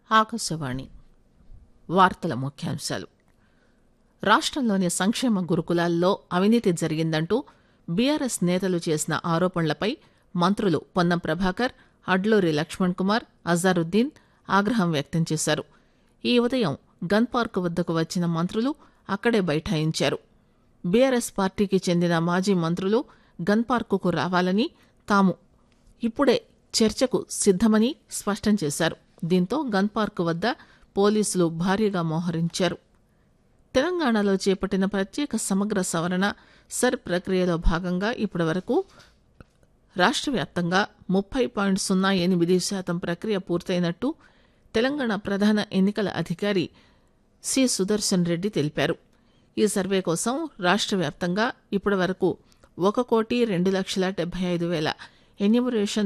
ఆకాశవాణి వార్తల ముఖ్యాంశాలు రాష్టంలోని సంక్షేమ గురుకులాల్లో అవినీతి జరిగిందంటూ బీఆర్ఎస్ నేతలు చేసిన ఆరోపణలపై మంత్రులు పొన్నం ప్రభాకర్ అడ్లూరి లక్ష్మణ్ కుమార్ అజారుద్దీన్ ఆగ్రహం వ్యక్తం చేశారు ఈ ఉదయం గన్ పార్క్ వద్దకు వచ్చిన మంత్రులు అక్కడే బైఠాయించారు బీఆర్ఎస్ పార్టీకి చెందిన మాజీ మంత్రులు గన్ పార్కుకు రావాలని తాము ఇప్పుడే చర్చకు సిద్దమని స్పష్టం చేశారు దీంతో గన్ పార్క్ వద్ద పోలీసులు భారీగా మోహరించారు తెలంగాణలో చేపట్టిన ప్రత్యేక సమగ్ర సవరణ సర్ ప్రక్రియలో భాగంగా ఇప్పటివరకు రాష్ట్ర వ్యాప్తంగా ముప్పై పాయింట్ సున్నా ఎనిమిది శాతం ప్రక్రియ పూర్తయినట్టు తెలంగాణ ప్రధాన ఎన్నికల అధికారి సి సుదర్శన్ రెడ్డి తెలిపారు ఈ సర్వే కోసం రాష్ట్ర వ్యాప్తంగా ఇప్పటివరకు ఒక కోటి రెండు లక్షల డెబ్బై ఐదు వేల ఎన్యూమరేషన్